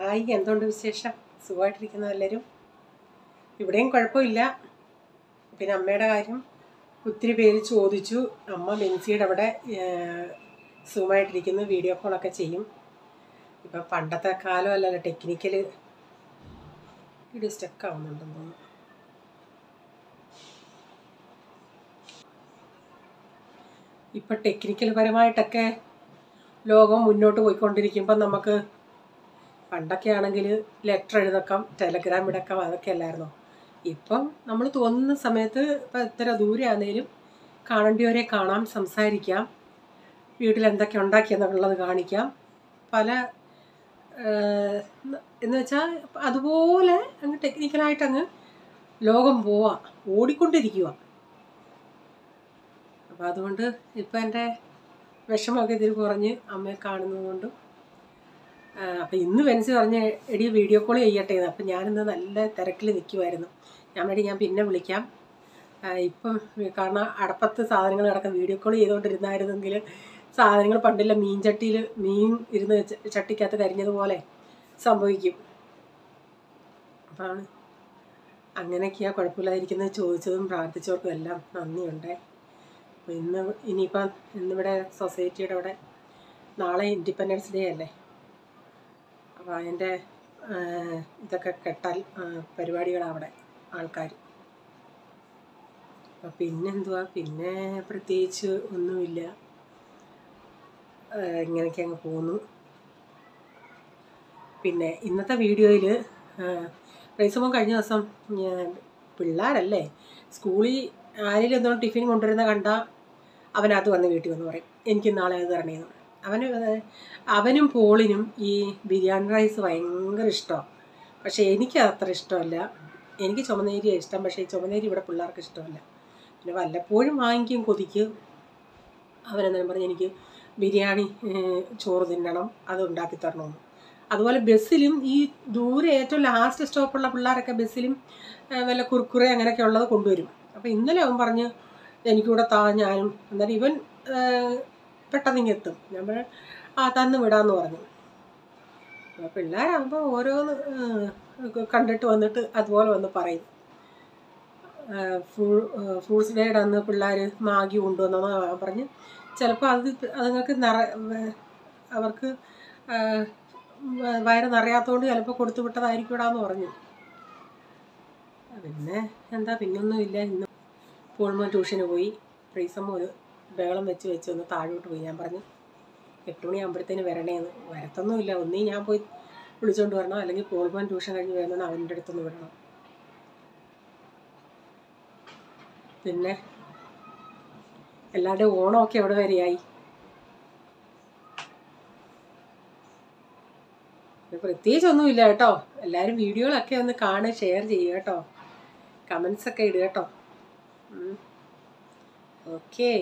hi എന്തുകൊണ്ട് വിശേഷം സുഖമായിട്ടിരിക്കുന്ന എല്ലാവരും ഇവിടെയും കുഴപ്പമില്ല പിന്നെ അമ്മയുടെ കാര്യം ഒത്തിരി പേര് ചോദിച്ചു അമ്മ ബെൻസിയുടെ അവിടെ ഏഹ്, സുഖമായിട്ടിരിക്കുന്നു വീഡിയോ കോളൊക്കെ ചെയ്യും ഇപ്പം പണ്ടത്തെ കാലമല്ലല്ലോ ടെക്നിക്കൽ ഇത് സ്റ്റക്ക് ആവുന്നുണ്ടെന്ന് തോന്നുന്നു ഇപ്പം ടെക്നിക്കൽ പരമായിട്ടൊക്കെ ലോകം മുന്നോട്ട് പോയിക്കൊണ്ടിരിക്കുമ്പോൾ നമുക്ക് പണ്ടൊക്കെ ആണെങ്കിൽ ലെറ്റർ എഴുതക്കാം ടെലഗ്രാം ഇടക്കാം അതൊക്കെ അല്ലായിരുന്നോ ഇപ്പം നമ്മൾ തോന്നുന്ന സമയത്ത് ഇപ്പം എത്ര ദൂരെ ആണെങ്കിലും കാണേണ്ടിയവരെ കാണാം സംസാരിക്കാം വീട്ടിൽ എന്തൊക്കെ ഉണ്ടാക്കിയെന്നുള്ളത് കാണിക്കാം പല ഏഹ്, എന്ന് വെച്ചാൽ അതുപോലെ അങ്ങ് ടെക്നിക്കലായിട്ട് അങ്ങ് ലോകം പോവാ ഓടിക്കൊണ്ടിരിക്കുക അപ്പം അതുകൊണ്ട് ഇപ്പം എൻ്റെ വിഷമമൊക്കെ ഇതിൽ കുറഞ്ഞ് അമ്മയെ കാണുന്നതുകൊണ്ടും അപ്പം ഇന്ന് വെൻസി പറഞ്ഞ് എടി വീഡിയോ കോൾ ചെയ്യട്ടെ എന്ന് അപ്പം ഞാനിന്ന് നല്ല തിരക്കിൽ നിൽക്കുമായിരുന്നു ഞാൻ വേണ്ടി ഞാൻ പിന്നെ വിളിക്കാം ആ, ഇപ്പം കാരണം അടപ്പത്ത് സാധനങ്ങൾ കിടക്കാൻ വീഡിയോ കോൾ ചെയ്തുകൊണ്ടിരുന്നായിരുന്നെങ്കിൽ സാധനങ്ങൾ പണ്ടില്ല മീൻ ചട്ടിയിൽ മീൻ ഇരുന്ന് ച- ചട്ടിക്കകത്ത് കരിഞ്ഞതുപോലെ സംഭവിക്കും അപ്പം അങ്ങനെയൊക്കെയാണ് കുഴപ്പമില്ലാതിരിക്കുന്നത് ചോദിച്ചതും പ്രാർത്ഥിച്ചവർക്കും എല്ലാം നന്ദിയുണ്ട് അപ്പോൾ ഇന്ന് ഇനിയിപ്പം ഇന്നിവിടെ സൊസൈറ്റിയുടെ അവിടെ നാളെ ഇൻഡിപെൻഡൻസ് ഡേ അല്ലേ അപ്പോൾ അതിൻ്റെ ഇതൊക്കെ കെട്ടാൽ ആ, പരിപാടികളാണ് അവിടെ ആൾക്കാർ അപ്പം പിന്നെന്തുവാ പിന്നെ പ്രത്യേകിച്ച് ഒന്നുമില്ല ആ, ഇങ്ങനെയൊക്കെ അങ്ങ് പോന്നു പിന്നെ ഇന്നത്തെ വീഡിയോയിൽ റൈസുമ്പോൾ കഴിഞ്ഞ ദിവസം ഞാൻ പിള്ളേരല്ലേ സ്കൂളിൽ ആരെങ്കിലും എന്തുകൊണ്ട് ടിഫിൻ കൊണ്ടുവരുന്ന കണ്ട അവനകത്ത് വന്ന് വീട്ടിൽ വന്ന് പറയും എനിക്ക് നാളെ അത് തരണേന്ന് അവന് ഏഹ്, അവനും പോളിനും ഈ ബിരിയാണി റൈസ് ഭയങ്കര ഇഷ്ടമാണ് പക്ഷേ എനിക്ക് അത്ര ഇഷ്ടമല്ല എനിക്ക് ചുമന്നേരിയാണ് ഇഷ്ടം പക്ഷേ ഈ ചുമന്നേരി ഇവിടെ പിള്ളേർക്ക് ഇഷ്ടമല്ല പിന്നെ വല്ലപ്പോഴും വാങ്ങിക്കും കൊതിക്ക് അവനെന്തായാലും പറഞ്ഞ് എനിക്ക് ബിരിയാണി ഏഹ്, ചോറ് തിന്നണം അത് ഉണ്ടാക്കി തരണമെന്ന് അതുപോലെ ബസ്സിലും ഈ ദൂരെ ഏറ്റവും ലാസ്റ്റ് സ്റ്റോപ്പുള്ള പിള്ളേരൊക്കെ ബസ്സിലും ഏഹ്, വല്ല കുർക്കുറെ അങ്ങനെയൊക്കെ ഉള്ളത് കൊണ്ടുവരും അപ്പോൾ ഇന്നലെ അവൻ പറഞ്ഞ് എനിക്കൂടെ താ ഞാനും എന്നാലും ഇവൻ ഏഹ്, പെട്ടെന്ന് ഇങ്ങ് എത്തും ഞാൻ പറഞ്ഞു ആ തന്ന് വിടാമെന്ന് പറഞ്ഞു അപ്പോൾ പിള്ളേരാകുമ്പോൾ ഓരോന്ന് ഏഹ്, കണ്ടിട്ട് വന്നിട്ട് അതുപോലെ വന്ന് പറയും ഫ്രൂട്ട്സ് ഡേയുടെ അന്ന് പിള്ളേർ മാഗി കൊണ്ടുവന്നെന്ന് പറഞ്ഞ് ചിലപ്പോൾ അത് അതുങ്ങൾക്ക് നിറ വേ- അവർക്ക് ആ, വ- വയറ് നിറയാത്തതുകൊണ്ട് ചിലപ്പോൾ കൊടുത്തു വിട്ടതായിരിക്കൂടാന്ന് പറഞ്ഞു പിന്നെ എന്താ പിന്നൊന്നുമില്ല ഇന്ന് പോൾമോ ട്യൂഷന് പോയി പ്രീസമ്മ ഒരു ബഹളം വെച്ച് വെച്ച് ഒന്ന് താഴോട്ട് പോയി ഞാൻ പറഞ്ഞു എട്ട് മണിയാകുമ്പോഴത്തേന് വരണേന്ന് വരത്തൊന്നുമില്ല ഒന്നീ ഞാൻ പോയി വിളിച്ചുകൊണ്ട് വരണം അല്ലെങ്കിൽ പോൾമോൻ ട്യൂഷൻ കഴിഞ്ഞ് വരുന്ന അവൻ്റെ അടുത്തൊന്ന് വിടണം പിന്നെ എല്ലാവരുടെയും ഓണമൊക്കെ എവിടെ വരെയായി പിന്നെ പ്രത്യേകിച്ചൊന്നുമില്ല കേട്ടോ എല്ലാവരും വീഡിയോകളൊക്കെ ഒന്ന് കാണുക ഷെയർ ചെയ്യുക കേട്ടോ കമൻസ് ഒക്കെ ഇടുക കേട്ടോ ഓക്കേ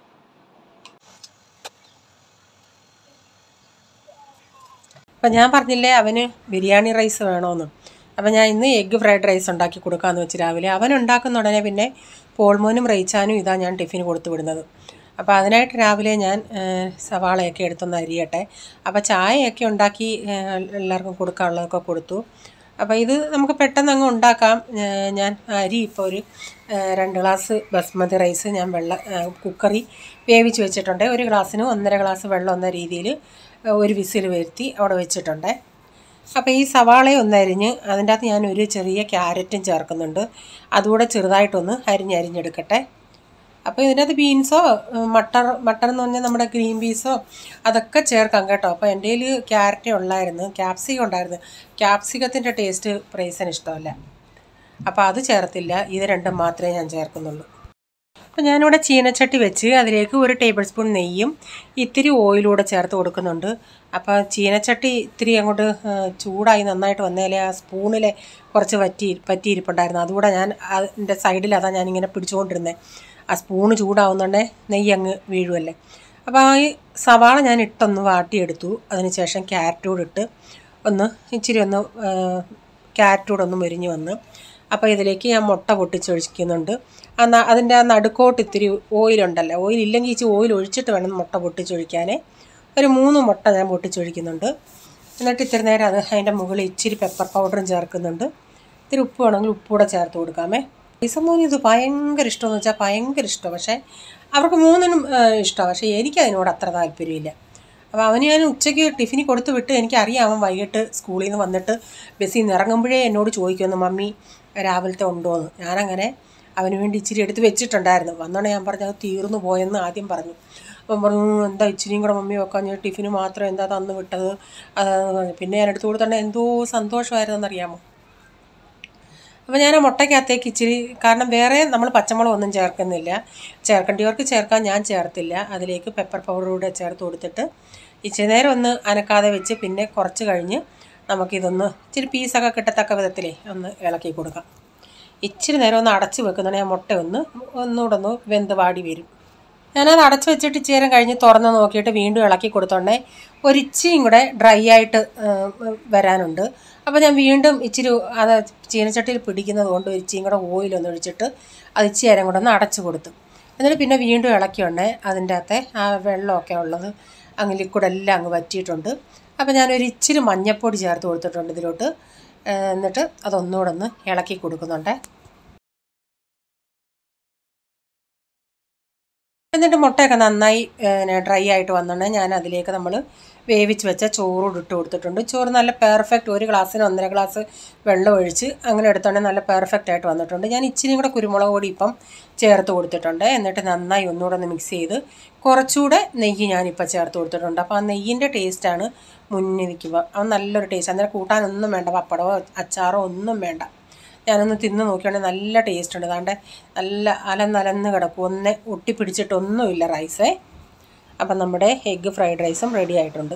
അപ്പം ഞാൻ പറഞ്ഞില്ലേ അവന് ബിരിയാണി റൈസ് വേണമെന്ന് അപ്പം ഞാൻ ഇന്ന് എഗ്ഗ് ഫ്രൈഡ് റൈസ് ഉണ്ടാക്കി കൊടുക്കാമെന്ന് വെച്ച് രാവിലെ അവൻ ഉണ്ടാക്കുന്ന ഉടനെ പിന്നെ പോൾമോനും റൈച്ചാനും ഇതാ ഞാൻ ടിഫിന് കൊടുത്തു വിടുന്നത് അപ്പോൾ അതിനായിട്ട് രാവിലെ ഞാൻ ആ, സവാളയൊക്കെ എടുത്തൊന്ന് അരിയട്ടെ അപ്പോൾ ചായയൊക്കെ ഉണ്ടാക്കി ആ, എല്ലാവർക്കും കൊടുക്കാനുള്ളതൊക്കെ കൊടുത്തു അപ്പോൾ ഇത് നമുക്ക് പെട്ടെന്ന് അങ്ങ് ഉണ്ടാക്കാം ആ, ഞാൻ അരി ഇപ്പോൾ ഒരു ആ, രണ്ട് ഗ്ലാസ് ബസ്മതി റൈസ് ഞാൻ വെള്ള ആ, കുക്കറി വേവിച്ച് വെച്ചിട്ടുണ്ട് ഒരു ഗ്ലാസ്സിന് ഒന്നര ഗ്ലാസ് വെള്ളം എന്ന രീതിയിൽ ഒരു വിസിൽ വരുത്തി അവിടെ വെച്ചിട്ടുണ്ട് അപ്പോൾ ഈ സവാളയെ ഒന്ന് അരിഞ്ഞ് അതിൻ്റെ അകത്ത് ഞാൻ ഒരു ചെറിയ ക്യാരറ്റും ചേർക്കുന്നുണ്ട് അതുകൂടെ ചെറുതായിട്ടൊന്ന് അരിഞ്ഞരിഞ്ഞെടുക്കട്ടെ അപ്പോൾ ഇതിൻ്റെ അകത്ത് ബീൻസോ മട്ടർ മട്ടർ എന്ന് പറഞ്ഞാൽ നമ്മുടെ ഗ്രീൻ പീസോ അതൊക്കെ ചേർക്കാം കേട്ടോ അപ്പോൾ എൻ്റെ കയ്യിൽ ക്യാരറ്റേ ഉള്ളായിരുന്നു ക്യാപ്സിക്കം ഉണ്ടായിരുന്നു ക്യാപ്സിക്കത്തിൻ്റെ ടേസ്റ്റ് പ്രൈസിന് ഇഷ്ടമല്ല അപ്പോൾ അത് ചേർത്തില്ല ഇത് രണ്ടും മാത്രമേ ഞാൻ ചേർക്കുന്നുള്ളൂ അപ്പോൾ ഞാനിവിടെ ചീനച്ചട്ടി വെച്ച് അതിലേക്ക് ഒരു ടേബിൾ സ്പൂൺ നെയ്യും ഇത്തിരി ഓയിലൂടെ ചേർത്ത് കൊടുക്കുന്നുണ്ട് അപ്പോൾ ചീനച്ചട്ടി ഇത്തിരി അങ്ങോട്ട് ആ, ചൂടായി നന്നായിട്ട് വന്നേലെ ആ സ്പൂണിലെ കുറച്ച് വറ്റി പറ്റിയിരിപ്പുണ്ടായിരുന്നു അതുകൂടെ ഞാൻ അതിൻ്റെ സൈഡിൽ അതാ ഞാനിങ്ങനെ പിടിച്ചുകൊണ്ടിരുന്നത് ആ സ്പൂണ് ചൂടാവുന്നുണ്ടേ നെയ്യ് അങ്ങ് വീഴുമല്ലേ അപ്പോൾ ആ ഈ സവാള ഞാൻ ഇട്ടൊന്ന് വാട്ടിയെടുത്തു അതിനുശേഷം ക്യാരറ്റ് കൂടെ ഇട്ട് ഒന്ന് ഇച്ചിരി ഒന്ന് ക്യാരറ്റ് കൂടെ ഒന്ന് മുരിഞ്ഞ് വന്ന് അപ്പോൾ ഇതിലേക്ക് ഞാൻ മുട്ട പൊട്ടിച്ചൊഴിക്കുന്നുണ്ട് ആ ന- അതിൻ്റെ ആ നടുക്കോട്ട് ഇത്തിരി ഓയിലുണ്ടല്ലോ ഓയിൽ ഇല്ലെങ്കിൽ ഇച്ചിരി ഓയിൽ ഒഴിച്ചിട്ട് വേണം മുട്ട പൊട്ടിച്ചൊഴിക്കാൻ ഒരു മൂന്ന് മുട്ട ഞാൻ പൊട്ടിച്ചൊഴിക്കുന്നുണ്ട് എന്നിട്ട് ഇത്തിരി നേരം അത് അതിൻ്റെ മുകളിൽ ഇച്ചിരി പെപ്പർ പൗഡറും ചേർക്കുന്നുണ്ട് ഇത്തിരി ഉപ്പ് വേണമെങ്കിൽ ഉപ്പ് കൂടെ ചേർത്ത് കൊടുക്കാമേ ഈസമോന് ഇത് ഭയങ്കര ഇഷ്ടമെന്ന് വെച്ചാൽ ഭയങ്കര ഇഷ്ടം പക്ഷേ അവർക്ക് മൂന്നിനും ഇഷ്ടമാണ് പക്ഷേ എനിക്ക് അതിനോട് അത്ര താല്പര്യമില്ല അപ്പോൾ അവന് ഞാൻ ഉച്ചയ്ക്ക് ടിഫിന് കൊടുത്ത് വിട്ട് എനിക്കറിയാം അവൻ വൈകിട്ട് സ്കൂളിൽ നിന്ന് വന്നിട്ട് ബസ്സിൽ നിന്ന് ഇറങ്ങുമ്പോഴേ എന്നോട് ചോദിക്കുമെന്ന് മമ്മി രാവിലത്തെ ഉണ്ടോ എന്ന് ഞാനങ്ങനെ അവന് വേണ്ടി ഇച്ചിരി എടുത്ത് വെച്ചിട്ടുണ്ടായിരുന്നു വന്നോടെ ഞാൻ പറഞ്ഞു അത് തീർന്നു പോയെന്ന് ആദ്യം പറഞ്ഞു അപ്പം പറഞ്ഞു എന്താ ഇച്ചിരിയും കൂടെ മമ്മി വെക്കാൻ ഞാൻ ടിഫിന് മാത്രം എന്താ തന്നു വിട്ടത് അതാന്ന് പറഞ്ഞു പിന്നെ ഞാൻ എടുത്തു കൊടുത്തോണ്ട് എന്തോ സന്തോഷമായിരുന്നെന്നറിയാമോ അപ്പോൾ ഞാൻ ആ മുട്ടയ്ക്കകത്തേക്ക് ഇച്ചിരി കാരണം വേറെ നമ്മൾ പച്ചമുളക് ഒന്നും ചേർക്കുന്നില്ല ചേർക്കേണ്ടിയവർക്ക് ചേർക്കാൻ ഞാൻ ചേർത്തില്ല അതിലേക്ക് പെപ്പർ പൗഡർ കൂടെ ചേർത്ത് കൊടുത്തിട്ട് ഇച്ചിരി നേരം ഒന്ന് അനക്കാതെ വെച്ച് പിന്നെ കുറച്ച് കഴിഞ്ഞ് നമുക്കിതൊന്ന് ഇച്ചിരി പീസൊക്കെ കിട്ടത്തക്ക വിധത്തിലേ ഒന്ന് ഇളക്കി കൊടുക്കാം ഇച്ചിരി നേരം ഒന്ന് അടച്ച് വെക്കുന്നുണ്ടെങ്കിൽ ആ മുട്ട ഒന്ന് ഒന്നുകൂടെ ഒന്ന് വെന്ത് വാടി വരും ഞാനത് അടച്ച് വെച്ചിട്ട് ഇച്ചിരി നേരം കഴിഞ്ഞ് തുറന്ന് നോക്കിയിട്ട് വീണ്ടും ഇളക്കി കൊടുത്തോണ്ടേ ഒരിച്ചിയും കൂടെ ഡ്രൈ ആയിട്ട് വരാനുണ്ട് അപ്പോൾ ഞാൻ വീണ്ടും ഇച്ചിരി അത് ചീനച്ചട്ടിയിൽ പിടിക്കുന്നത് കൊണ്ട് ഇച്ചിയും കൂടെ ഓയിലൊന്ന് ഒഴിച്ചിട്ട് അത് ഇച്ചിരി നേരം കൂടെ ഒന്ന് അടച്ച് കൊടുത്തു എന്നിട്ട് പിന്നെ വീണ്ടും ഇളക്കിയുണ്ടേ അതിൻ്റെ അകത്തെ ആ വെള്ളമൊക്കെ ഉള്ളത് അങ്ങ് ലിക്വിഡെല്ലാം അങ്ങ് വറ്റിയിട്ടുണ്ട് അപ്പോൾ ഞാനൊരു ഇച്ചിരി മഞ്ഞൾപ്പൊടി ചേർത്ത് കൊടുത്തിട്ടുണ്ട് ഇതിലോട്ട് എന്നിട്ട് അതൊന്നുകൂടെ ഒന്ന് ഇളക്കി കൊടുക്കുന്നുണ്ടേ എന്നിട്ട് മുട്ടയൊക്കെ നന്നായി ഡ്രൈ ആയിട്ട് വന്നിട്ടുണ്ടെങ്കിൽ ഞാൻ അതിലേക്ക് നമ്മൾ വേവിച്ച് വെച്ച ചോറോട് ഇട്ട് കൊടുത്തിട്ടുണ്ട് ചോറ് നല്ല പെർഫെക്റ്റ് ഒരു ഗ്ലാസ്സിന് ഒന്നര ഗ്ലാസ് വെള്ളം ഒഴിച്ച് അങ്ങനെ എടുത്തോണ്ടെങ്കിൽ നല്ല പെർഫെക്റ്റ് ആയിട്ട് വന്നിട്ടുണ്ട് ഞാൻ ഇച്ചിരിയും കൂടെ കുരുമുളക് പൊടി ഇപ്പം ചേർത്ത് കൊടുത്തിട്ടുണ്ട് എന്നിട്ട് നന്നായി ഒന്നുകൂടെ ഒന്ന് മിക്സ് ചെയ്ത് കുറച്ചുകൂടെ നെയ്യ് ഞാനിപ്പോൾ ചേർത്ത് കൊടുത്തിട്ടുണ്ട് അപ്പോൾ ആ നെയ്യിൻ്റെ ടേസ്റ്റാണ് മുന്നിൽ നിൽക്കുമ്പോൾ അത് നല്ലൊരു ടേസ്റ്റ് അന്നേരം കൂട്ടാനൊന്നും വേണ്ട പപ്പടമോ അച്ചാറോ ഒന്നും വേണ്ട ഞാനൊന്ന് തിന്ന് നോക്കിയാണെങ്കിൽ നല്ല ടേസ്റ്റ് ഉണ്ട് അതാണ്ട് നല്ല അലന്നലന്ന് കിടക്കും ഒന്ന് ഒട്ടിപ്പിടിച്ചിട്ടൊന്നുമില്ല റൈസേ അപ്പം നമ്മുടെ എഗ്ഗ് ഫ്രൈഡ് റൈസും റെഡി ആയിട്ടുണ്ട്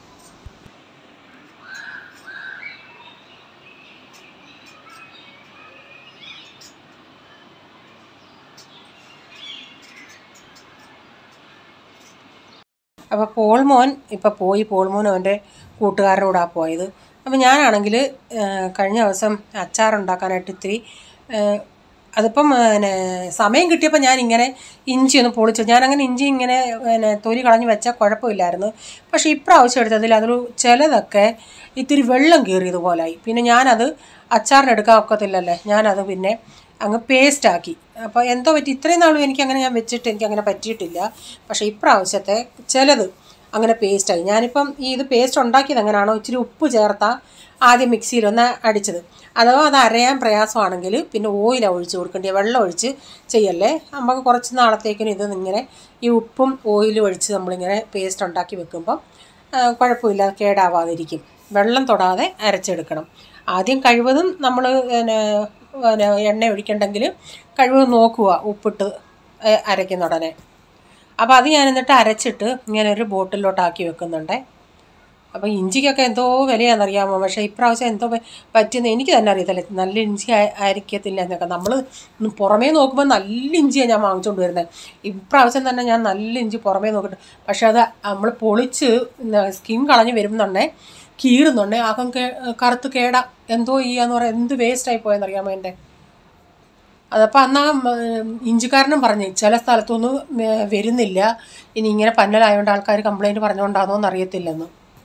അപ്പോൾ പോൾമോൻ ഇപ്പോൾ പോയി പോൾമോൻ അവൻ്റെ കൂട്ടുകാരനോടാ പോയത് അപ്പോൾ ഞാനാണെങ്കിൽ കഴിഞ്ഞ ദിവസം അച്ചാറുണ്ടാക്കാനായിട്ട് ഇത്തിരി അതിപ്പം പിന്നെ സമയം കിട്ടിയപ്പോൾ ഞാൻ ഇങ്ങനെ ഇഞ്ചി ഒന്ന് പൊളിച്ചു ഞാനങ്ങനെ ഇഞ്ചി ഇങ്ങനെ പിന്നെ തൊലി കളഞ്ഞ് വെച്ചാൽ കുഴപ്പമില്ലായിരുന്നു പക്ഷേ ഇപ്രാവശ്യം എടുത്തതിൽ അതിൽ ചിലതൊക്കെ ഇത്തിരി വെള്ളം കയറിയതുപോലായി പിന്നെ ഞാനത് അച്ചാറിന് എടുക്കാൻ ഒക്കത്തില്ലല്ലേ ഞാനത് പിന്നെ അങ്ങ് പേസ്റ്റാക്കി അപ്പോൾ എന്തോ പറ്റി ഇത്രയും നാളും എനിക്ക് അങ്ങനെ ഞാൻ വെച്ചിട്ട് എനിക്ക് അങ്ങനെ പറ്റിയിട്ടില്ല പക്ഷേ ഇപ്രാവശ്യത്തെ ചിലത് അങ്ങനെ പേസ്റ്റായി ഞാനിപ്പം ഈ ഇത് പേസ്റ്റ് ഉണ്ടാക്കിയത് എങ്ങനെയാണോ ഇച്ചിരി ഉപ്പ് ചേർത്താൽ ആദ്യം മിക്സിയിലൊന്ന് അടിച്ചത് അഥവാ അത് അരയാൻ പ്രയാസമാണെങ്കിൽ പിന്നെ ഓയിലാണ് ഒഴിച്ച് കൊടുക്കേണ്ടത് വെള്ളം ഒഴിച്ച് ചെയ്യല്ലേ നമുക്ക് കുറച്ച് നാളത്തേക്കിനും ഇത് ഇങ്ങനെ ഈ ഉപ്പും ഓയിലും ഒഴിച്ച് നമ്മളിങ്ങനെ പേസ്റ്റ് ഉണ്ടാക്കി വെക്കുമ്പം കുഴപ്പമില്ല കേടാവാതിരിക്കും വെള്ളം തൊടാതെ അരച്ചെടുക്കണം ആദ്യം കഴിവതും നമ്മൾ പിന്നെ പിന്നെ എണ്ണ ഒഴിക്കണ്ടെങ്കിൽ കഴിവതും നോക്കുക ഉപ്പിട്ട് അരയ്ക്കുന്ന ഉടനെ അപ്പോൾ അത് ഞാൻ എന്നിട്ട് അരച്ചിട്ട് ഇങ്ങനെ ഒരു ബോട്ടിലോട്ടാക്കി വെക്കുന്നുണ്ടേ അപ്പോൾ ഇഞ്ചിക്കൊക്കെ എന്തോ വിലയാണെന്നറിയാമോ പക്ഷേ ഇപ്രാവശ്യം എന്തോ പറ്റിയെന്ന് എനിക്ക് തന്നെ അറിയത്തില്ല നല്ല ഇഞ്ചി ആയിരിക്കത്തില്ല എന്നൊക്കെ നമ്മൾ പുറമേ നോക്കുമ്പോൾ നല്ല ഇഞ്ചിയാണ് ഞാൻ വാങ്ങിച്ചുകൊണ്ട് വരുന്നത് ഇപ്രാവശ്യം തന്നെ ഞാൻ നല്ല ഇഞ്ചി പുറമേ നോക്കിയിട്ട് പക്ഷേ അത് നമ്മൾ പൊളിച്ച് സ്കിൻ കളഞ്ഞ് വരുന്നുണ്ടേ കീറുന്നുണ്ടേ അകം കേ കറുത്ത് കേട എന്തോ ചെയ്യാന്ന് പറയാം എന്ത് വേസ്റ്റായി പോയെന്നറിയാമോ എൻ്റെ അതപ്പോൾ അന്ന് ആ ഇഞ്ചിക്കാരനും പറഞ്ഞു ചില സ്ഥലത്തൊന്നും വരുന്നില്ല ഇനി ഇങ്ങനെ പന്നലായതുകൊണ്ട് ആൾക്കാർ കംപ്ലൈൻറ്റ് പറഞ്ഞുകൊണ്ടാണോ എന്ന് അറിയത്തില്ലെന്ന്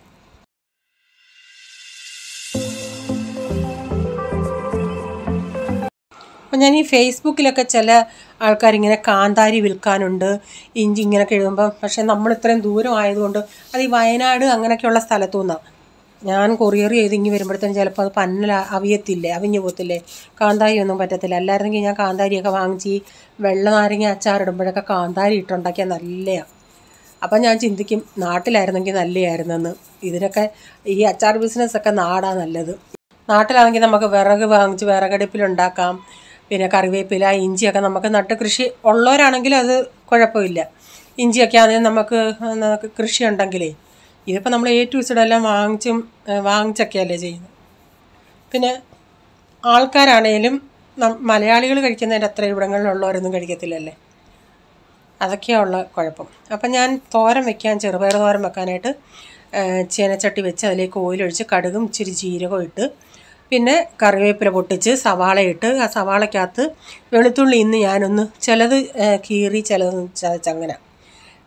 അപ്പം ഞാൻ ഈ ഫേസ്ബുക്കിലൊക്കെ ചില ആൾക്കാരിങ്ങനെ കാന്താരി വിൽക്കാനുണ്ട് ഇഞ്ചി ഇങ്ങനെയൊക്കെ എഴുതുമ്പം പക്ഷേ നമ്മൾ ഇത്രയും ദൂരം ആയതുകൊണ്ട് അത് ഈ വയനാട് അങ്ങനെയൊക്കെയുള്ള സ്ഥലത്തു നിന്നാണ് ഞാൻ കൊറിയർ ചെയ്ത് ഇങ്ങി വരുമ്പോഴത്തേനും ചിലപ്പോൾ അത് പന്നല അവിയത്തില്ലേ അവിഞ്ഞു പോത്തില്ലേ കാന്താരി ഒന്നും പറ്റത്തില്ല അല്ലായിരുന്നെങ്കിൽ ഞാൻ കാന്താരിയൊക്കെ വാങ്ങിച്ച് വെള്ള നാരങ്ങ അച്ചാറിടുമ്പോഴൊക്കെ കാന്താരി ഇട്ടുണ്ടാക്കിയാൽ നല്ലതാണ് അപ്പം ഞാൻ ചിന്തിക്കും നാട്ടിലായിരുന്നെങ്കിൽ നല്ലതായിരുന്നെന്ന് ഇതിനൊക്കെ ഈ അച്ചാർ ബിസിനസ്സൊക്കെ നാടാണ് നല്ലത് നാട്ടിലാണെങ്കിൽ നമുക്ക് വിറക് വാങ്ങിച്ച് വിറകടുപ്പിലുണ്ടാക്കാം പിന്നെ കറിവേപ്പില ഇഞ്ചിയൊക്കെ നമുക്ക് നട്ട് കൃഷി ഉള്ളവരാണെങ്കിൽ അത് കുഴപ്പമില്ല ഇഞ്ചിയൊക്കെ ആണെങ്കിൽ നമുക്ക് നമുക്ക് കൃഷി ഉണ്ടെങ്കിലേ ഇതിപ്പോൾ നമ്മൾ എ ടു ഇസഡ് എല്ലാം വാങ്ങിച്ചും വാങ്ങിച്ചൊക്കെയല്ലേ ചെയ്യുന്നത് പിന്നെ ആൾക്കാരാണേലും മലയാളികൾ കഴിക്കുന്നതിൻ്റെ അത്ര ഇവിടങ്ങളിലുള്ളവരൊന്നും കഴിക്കത്തില്ലല്ലേ അതൊക്കെയുള്ള കുഴപ്പം അപ്പം ഞാൻ തോരൻ വെക്കാൻ ചെറുപയർ തോരൻ വെക്കാനായിട്ട് ചേനച്ചട്ടി വെച്ച് അതിലേക്ക് ഓയിലൊഴിച്ച് കടുകും ഇച്ചിരി ജീരകവും ഇട്ട് പിന്നെ കറിവേപ്പില പൊട്ടിച്ച് സവാള ഇട്ട് ആ സവാളയ്ക്കകത്ത് വെളുത്തുള്ളി ഇന്ന് ഞാനൊന്ന് ചിലത് കീറി ചിലത് ചതച്ചങ്ങനെ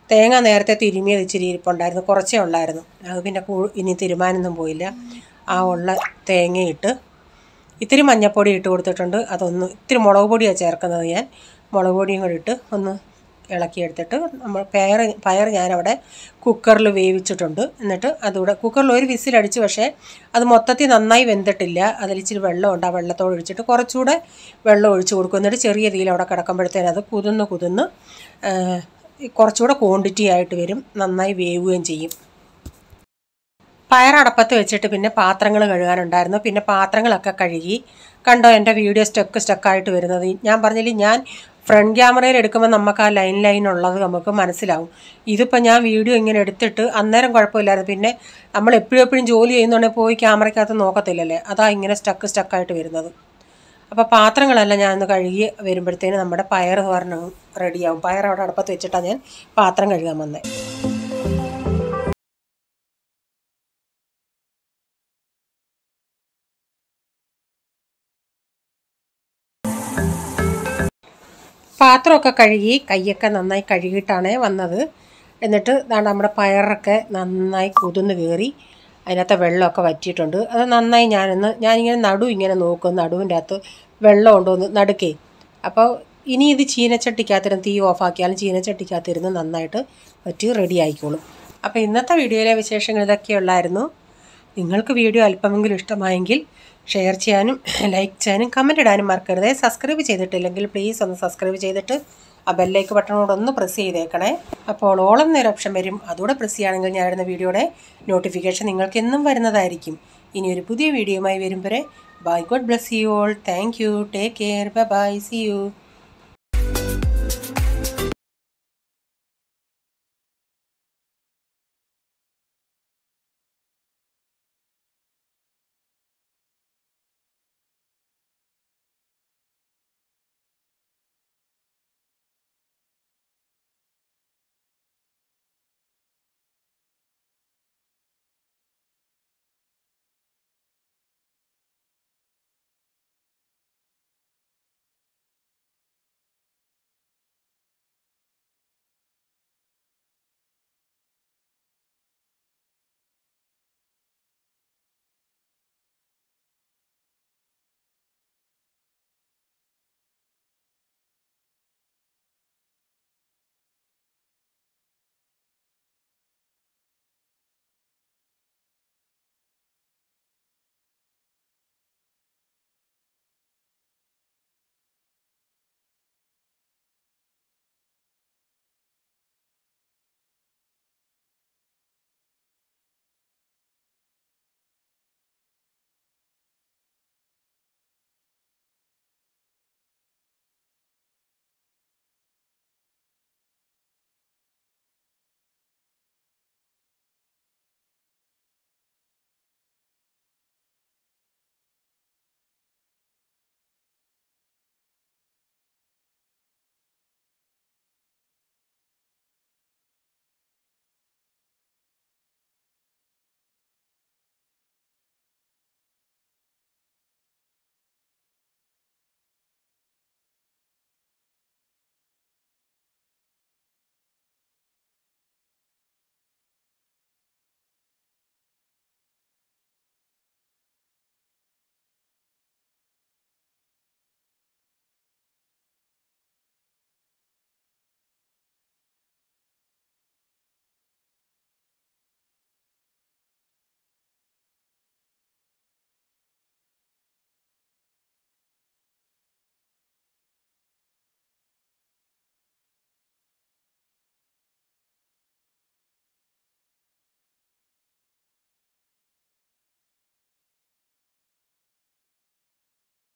തേങ്ങ നേരത്തെ തിരുമിയത് ഇച്ചിരി ഇരിപ്പുണ്ടായിരുന്നു കുറച്ചേ ഉള്ളായിരുന്നു അത് പിന്നെ കൂ ഇനി തിരുമാനൊന്നും പോയില്ല ആ ഉള്ള തേങ്ങയിട്ട് ഇത്തിരി മഞ്ഞൾപ്പൊടി ഇട്ട് കൊടുത്തിട്ടുണ്ട് അതൊന്ന് ഇത്തിരി മുളക് പൊടിയാണ് ചേർക്കുന്നത് ഞാൻ മുളക് പൊടിയും കൂടി ഇട്ട് ഒന്ന് ഇളക്കിയെടുത്തിട്ട് നമ്മൾ പയർ പയർ ഞാനവിടെ കുക്കറിൽ വേവിച്ചിട്ടുണ്ട് എന്നിട്ട് അതുകൂടെ കുക്കറിൽ ഒരു വിസിലടിച്ച് പക്ഷേ അത് മൊത്തത്തിൽ നന്നായി വെന്തിട്ടില്ല അതിൽ ഇച്ചിരി വെള്ളമുണ്ട് ആ വെള്ളത്തോട് ഒഴിച്ചിട്ട് കുറച്ചുകൂടെ വെള്ളം ഒഴിച്ച് കൊടുക്കും എന്നിട്ട് ചെറിയ തീയിൽ അവിടെ കിടക്കുമ്പോഴത്തേനും അത് കുതിർന്ന് കുതിർന്ന് ആ, കുറച്ചുകൂടെ ക്വാണ്ടിറ്റി ആയിട്ട് വരും നന്നായി വേവുകയും ചെയ്യും പയറടപ്പത്ത് വെച്ചിട്ട് പിന്നെ പാത്രങ്ങൾ കഴുകാനുണ്ടായിരുന്നു പിന്നെ പാത്രങ്ങളൊക്കെ കഴുകി കണ്ടോ എൻ്റെ വീഡിയോ സ്റ്റക്ക് സ്റ്റക്കായിട്ട് വരുന്നത് ഞാൻ പറഞ്ഞില്ലേ ഞാൻ ഫ്രണ്ട് ക്യാമറയിൽ എടുക്കുമ്പോൾ നമുക്ക് ആ ലൈൻ ലൈൻ ഉള്ളത് നമുക്ക് മനസ്സിലാവും ഇതിപ്പോൾ ഞാൻ വീഡിയോ ഇങ്ങനെ എടുത്തിട്ട് അന്നേരം കുഴപ്പമില്ലായിരുന്നു പിന്നെ നമ്മൾ എപ്പോഴും എപ്പോഴും ജോലി ചെയ്യുന്നുണ്ടെങ്കിൽ പോയി ക്യാമറയ്ക്കകത്ത് നോക്കത്തില്ലല്ലേ അതാ ഇങ്ങനെ സ്റ്റക്ക് സ്റ്റക്കായിട്ട് വരുന്നത് അപ്പോൾ പാത്രങ്ങളെല്ലാം ഞാൻ ഒന്ന് കഴുകി വരുമ്പോഴത്തേന് നമ്മുടെ പയർ തോരണം റെഡിയാവും പയർ അവിടെ അടുപ്പത്ത് വെച്ചിട്ടാണ് ഞാൻ പാത്രം കഴുകാൻ വന്നത് പാത്രമൊക്കെ കഴുകി കൈയൊക്കെ നന്നായി കഴുകിയിട്ടാണ് വന്നത് എന്നിട്ട് ദാണ്ട് നമ്മുടെ പയറൊക്കെ നന്നായി കുതിർന്ന് കയറി അതിനകത്തെ വെള്ളമൊക്കെ വറ്റിയിട്ടുണ്ട് അത് നന്നായി ഞാനൊന്ന് ഞാനിങ്ങനെ നടു ഇങ്ങനെ നോക്കും നടുവിൻ്റെ അകത്ത് വെള്ളം ഉണ്ടോ എന്ന് നടുക്കേ അപ്പോൾ ഇനി ഇത് ചീനച്ചട്ടിക്കകത്തിരുന്ന് തീ ഓഫാക്കിയാലും ചീനച്ചട്ടിക്കകത്തിരുന്ന് നന്നായിട്ട് വറ്റി റെഡി ആയിക്കോളും അപ്പോൾ ഇന്നത്തെ വീഡിയോയിലെ വിശേഷങ്ങൾ ഇതൊക്കെയുള്ളായിരുന്നു നിങ്ങൾക്ക് വീഡിയോ അല്പമെങ്കിലും ഇഷ്ടമായെങ്കിൽ ഷെയർ ചെയ്യാനും ലൈക്ക് ചെയ്യാനും കമൻറ്റ് ഇടാനും മറക്കരുത് സബ്സ്ക്രൈബ് ചെയ്തിട്ടില്ലെങ്കിൽ പ്ലീസ് ഒന്ന് സബ്സ്ക്രൈബ് ചെയ്തിട്ട് ആ ബെല്ലൈക്ക് ബട്ടണോട് ഒന്ന് പ്രസ് ചെയ്തേക്കണേ അപ്പോൾ ഓളം നേരം ഓപ്ഷൻ വരും അതുകൂടെ പ്രസ് ചെയ്യുകയാണെങ്കിൽ ഞാൻ ഇടുന്ന വീഡിയോയുടെ നോട്ടിഫിക്കേഷൻ നിങ്ങൾക്ക് എന്നും വരുന്നതായിരിക്കും ഇനി ഒരു പുതിയ വീഡിയോയുമായി വരും വരെ bye God bless you all thank you take care bye bye see U